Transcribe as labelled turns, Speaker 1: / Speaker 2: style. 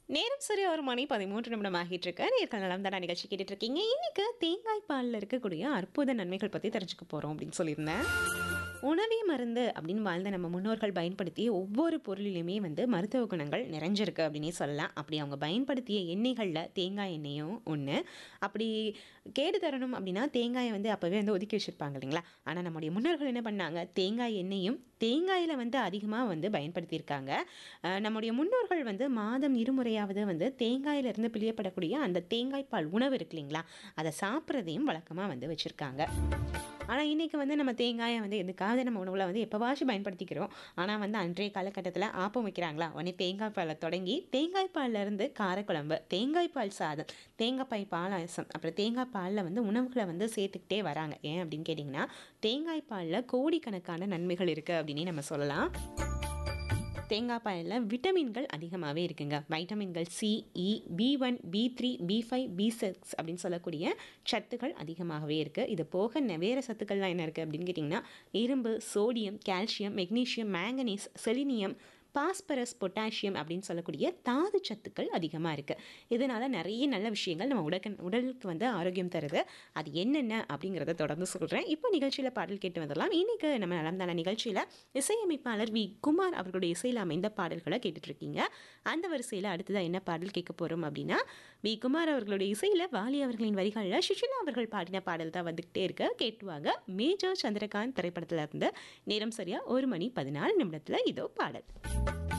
Speaker 1: நேரம் சரி ஒரு மணி பதிமூன்று நிமிடம் ஆகிட்டு இருக்கு நேர்கள் நலம் தான நிகழ்ச்சி கேட்டுட்டு இருக்கீங்க இன்னைக்கு தேங்காய் பாலில் இருக்கக்கூடிய அற்புத நன்மைகள் பற்றி தெரிஞ்சுக்க போகிறோம் அப்படின்னு சொல்லியிருந்தேன் உணவே மருந்து அப்படின்னு வாழ்ந்த நம்ம முன்னோர்கள் பயன்படுத்திய ஒவ்வொரு பொருளிலுமே வந்து மருத்துவ குணங்கள் நிறைஞ்சிருக்கு அப்படின்னே சொல்லலாம் அப்படி அவங்க பயன்படுத்திய எண்ணெய்களில் தேங்காய் எண்ணெயும் ஒன்று அப்படி கேடு தரணும் அப்படின்னா தேங்காயை வந்து அப்போவே வந்து ஒதுக்கி வச்சுருப்பாங்க இல்லைங்களா ஆனால் நம்முடைய முன்னோர்கள் என்ன பண்ணாங்க தேங்காய் எண்ணெயும் தேங்காயில் வந்து அதிகமாக வந்து பயன்படுத்தியிருக்காங்க அஹ் நம்முடைய முன்னோர்கள் வந்து மாதம் இருமுறையாவது வந்து தேங்காயிலிருந்து பிழியப்படக்கூடிய அந்த தேங்காய் பால் உணவு இருக்கு இல்லைங்களா அதை சாப்பிட்றதையும் வழக்கமாக வந்து வச்சுருக்காங்க ஆனால் இன்றைக்கி வந்து நம்ம தேங்காயை வந்து எதுக்காவது நம்ம உணவில் வந்து எப்போவாச்சும் பயன்படுத்திக்கிறோம் ஆனால் வந்து அன்றைய காலகட்டத்தில் ஆப்பம் வைக்கிறாங்களா உடனே தேங்காய் பாலை தொடங்கி தேங்காய் பால்ல இருந்து காரக்குழம்பு தேங்காய் பால் சாதம் தேங்காய் பால் பாலாசம் அப்புறம் தேங்காய் பாலில் வந்து உணவுகளை வந்து சேர்த்துக்கிட்டே வராங்க ஏன் அப்படின்னு கேட்டிங்கன்னா தேங்காய் பாலில் கோடிக்கணக்கான நன்மைகள் இருக்குது அப்படின்னே நம்ம சொல்லலாம் தேங்காய் பாலில் விட்டமின்கள் அதிகமாகவே இருக்குங்க வைட்டமின்கள் C E B one B three B five B six அப்படின்னு சொல்லக்கூடிய சத்துக்கள் அதிகமாகவே இருக்குது இது போக நெ- வேறு சத்துக்கள்லாம் என்ன இருக்குது அப்படின்னு கேட்டிங்கன்னா இரும்பு sodium calcium magnesium manganese selenium phosphorus potassium அப்படின்னு சொல்லக்கூடிய தாது சத்துக்கள் அதிகமாக இருக்குது இதனால் நிறைய நல்ல விஷயங்கள் நம்ம உடக்கு உடலுக்கு வந்து ஆரோக்கியம் தருது அது என்னென்ன அப்படிங்கிறத தொடர்ந்து சொல்கிறேன் இப்போ நிகழ்ச்சியில் பாடல் கேட்டு வந்துடலாம் இன்னைக்கு நம்ம நலந்தான நிகழ்ச்சியில் இசையமைப்பாளர் வி குமார் அவர்களுடைய இசையில் அமைந்த பாடல்களை கேட்டுட்டு இருக்கீங்க அந்த வரிசையில் அடுத்ததாக என்ன பாடல் கேட்க போகிறோம் அப்படின்னா வி குமார் அவர்களுடைய இசையில் வாலி அவர்களின் வரிகளில் சுஷிலா அவர்கள் பாடின பாடல் தான் வந்துகிட்டே இருக்க கேட்டுவாங்க மேஜர் சந்திரகாந்த் திரைப்படத்தில் இருந்து நேரம் சரியா ஒரு மணி பதினாலு நிமிடத்தில் இதோ பாடல்